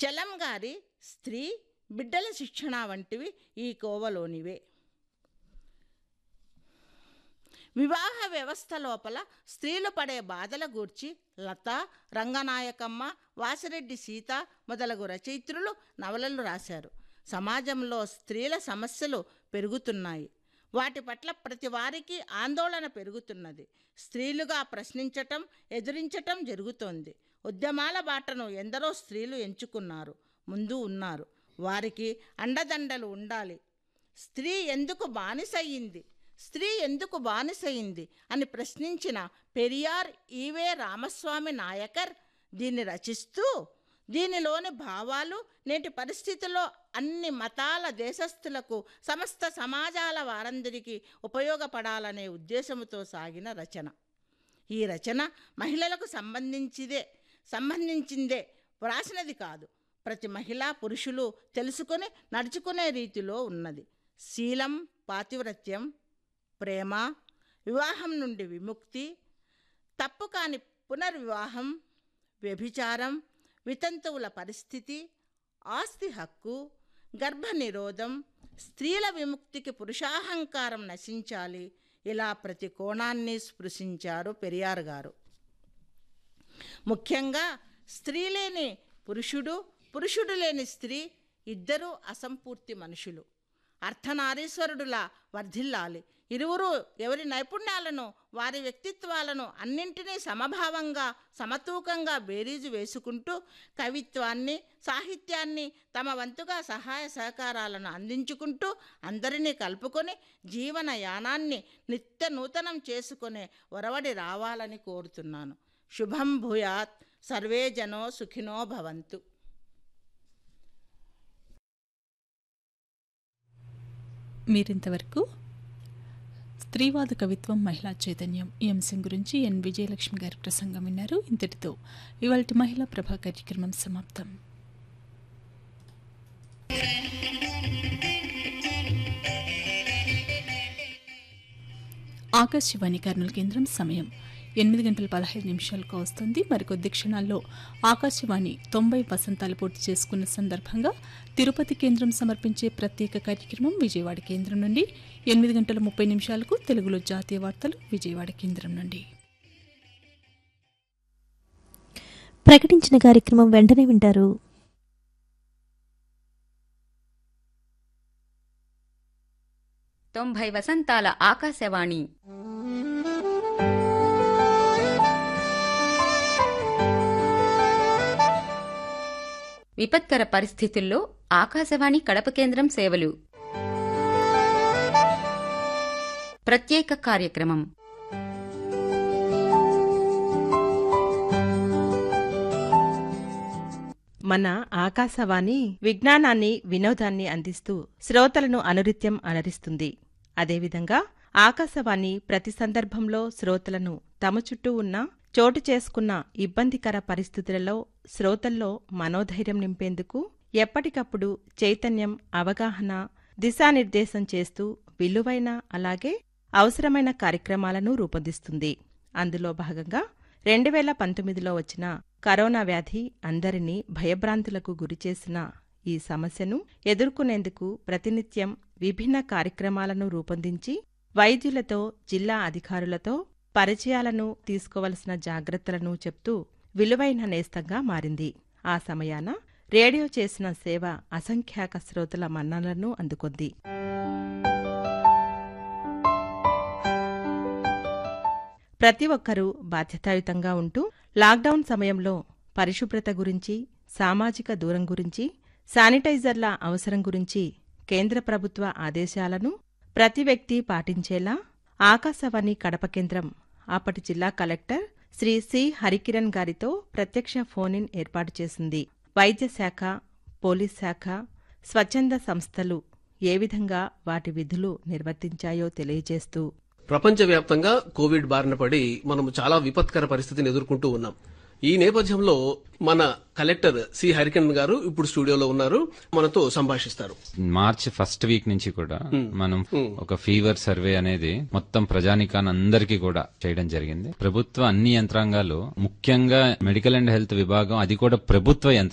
చలం గారి స్త్రీ బిడ్డల శిక్షణ వంటివి ఈ కోవలోనివే వివాహ వ్యవస్థ లోపల స్త్రీలు పడే బాధల గూర్చి లత రంగనాయకమ్మ వాసిరెడ్డి సీత మొదలగు రచయిత్రులు నవలలు రాశారు సమాజంలో స్త్రీల సమస్యలు పెరుగుతున్నాయి వాటి పట్ల ప్రతి వారికి ఆందోళన పెరుగుతున్నది స్త్రీలుగా ప్రశ్నించటం ఎదిరించటం జరుగుతోంది ఉద్యమాల బాటను ఎందరో స్త్రీలు ఎంచుకున్నారు ముందు ఉన్నారు వారికి అండదండలు ఉండాలి స్త్రీ ఎందుకు బానిసయ్యింది స్త్రీ ఎందుకు బానిసయింది అని ప్రశ్నించిన పెరియార్ ఈవే రామస్వామి నాయకర్ దీన్ని రచిస్తూ దీనిలోని భావాలు నేటి పరిస్థితుల్లో అన్ని మతాల దేశస్థులకు సమస్త సమాజాల వారందరికీ ఉపయోగపడాలనే ఉద్దేశంతో సాగిన రచన ఈ రచన మహిళలకు సంబంధించిదే సంబంధించిందే వ్రాసినది కాదు ప్రతి మహిళా పురుషులు తెలుసుకొని నడుచుకునే రీతిలో ఉన్నది శీలం పాతివ్రత్యం ప్రేమ వివాహం నుండి విముక్తి తప్పు కాని పునర్వివాహం వ్యభిచారం వితంతువుల పరిస్థితి ఆస్తి హక్కు గర్భ నిరోధం స్త్రీల విముక్తికి పురుషాహంకారం నశించాలి ఇలా ప్రతి కోణాన్ని స్పృశించారు పెరియార్ గారు ముఖ్యంగా స్త్రీ లేని పురుషుడు పురుషుడు లేని స్త్రీ ఇద్దరూ అసంపూర్తి మనుషులు అర్ధనారీశ్వరుడులా వర్ధిల్లాలి ఇరువురు ఎవరి నైపుణ్యాలను వారి వ్యక్తిత్వాలను అన్నింటినీ సమభావంగా సమతూకంగా బేరీజు వేసుకుంటూ కవిత్వాన్ని సాహిత్యాన్ని తమ వంతుగా సహాయ సహకారాలను అందించుకుంటూ అందరినీ కలుపుకొని జీవన యానాన్ని నిత్య నూతనం చేసుకునే ఒరవడి రావాలని కోరుతున్నాను శుభం భూయాత్ సర్వే జనో సుఖినో భవంతు మీరింతవరకు స్త్రీవాద కవిత్వం మహిళా చైతన్యం ఈ అంశం గురించి ఎన్ విజయలక్ష్మి గారి ప్రసంగం విన్నారు ఇంతటితో ఇవాళ మహిళా ప్రభా కార్యక్రమం సమాప్తం ఆకాశవాణి కర్నూలు కేంద్రం సమయం ఎనిమిది గంటల పదహైదు నిమిషాలకు వస్తుంది మరికొద్ది క్షణాల్లో ఆకాశవాణి తొంభై వసంతాలు పూర్తి చేసుకున్న సందర్భంగా తిరుపతి కేంద్రం సమర్పించే ప్రత్యేక కార్యక్రమం విజయవాడ కేంద్రం నుండి ఎనిమిది గంటల ముప్పై నిమిషాలకు తెలుగులో జాతీయ వార్తలు విజయవాడ కేంద్రం నుండి ప్రకటించిన కార్యక్రమం వెంటనే వింటారు తొంభై వసంతాల ఆకాశవాణి విపత్కర పరిస్థితుల్లో ఆకాశవాణి కడప కేంద్రం సేవలు ప్రత్యేక కార్యక్రమం మన ఆకాశవాణి విజ్ఞానాన్ని వినోదాన్ని అందిస్తూ శ్రోతలను అనురిత్యం అలరిస్తుంది అదేవిధంగా ఆకాశవాణి ప్రతి సందర్భంలో శ్రోతలను తమ చుట్టూ ఉన్న చోటు చేసుకున్న ఇబ్బందికర పరిస్థితులలో శ్రోతల్లో మనోధైర్యం నింపేందుకు ఎప్పటికప్పుడు చైతన్యం అవగాహన దిశానిర్దేశం చేస్తూ విలువైన అలాగే అవసరమైన కార్యక్రమాలను రూపొందిస్తుంది అందులో భాగంగా రెండు వేల పంతొమ్మిదిలో వచ్చిన కరోనా వ్యాధి అందరినీ భయభ్రాంతులకు గురిచేసిన ఈ సమస్యను ఎదుర్కొనేందుకు ప్రతినిత్యం విభిన్న కార్యక్రమాలను రూపొందించి వైద్యులతో జిల్లా అధికారులతో పరిచయాలను తీసుకోవలసిన జాగ్రత్తలను చెప్తూ విలువైన నేస్తంగా మారింది ఆ సమయాన రేడియో చేసిన సేవ అసంఖ్యాక శ్రోతల మన్ననలను అందుకొంది ప్రతి ఒక్కరూ బాధ్యతాయుతంగా ఉంటూ లాక్డౌన్ సమయంలో పరిశుభ్రత గురించి సామాజిక దూరం గురించి శానిటైజర్ల అవసరం గురించి కేంద్ర ప్రభుత్వ ఆదేశాలను ప్రతి వ్యక్తి పాటించేలా ఆకాశవాణి కడప కేంద్రం అప్పటి జిల్లా కలెక్టర్ శ్రీ సి హరికిరణ్ గారితో ప్రత్యక్ష ఫోన్ ఇన్ ఏర్పాటు చేసింది వైద్య శాఖ పోలీస్ శాఖ స్వచ్ఛంద సంస్థలు ఏ విధంగా వాటి విధులు నిర్వర్తించాయో తెలియజేస్తూ ప్రపంచవ్యాప్తంగా కోవిడ్ బారిన పడి మనం చాలా విపత్కర పరిస్థితిని ఎదుర్కొంటూ ఉన్నాం ఈ నేపథ్యంలో మన కలెక్టర్ సి హరికన్ గారు ఇప్పుడు స్టూడియోలో ఉన్నారు మనతో సంభాషిస్తారు మార్చ్ ఫస్ట్ వీక్ నుంచి కూడా మనం ఒక ఫీవర్ సర్వే అనేది మొత్తం ప్రజానికాన్ని అందరికీ కూడా చేయడం జరిగింది ప్రభుత్వ అన్ని యంత్రాంగాలు ముఖ్యంగా మెడికల్ అండ్ హెల్త్ విభాగం అది కూడా ప్రభుత్వ యంత్రాంగం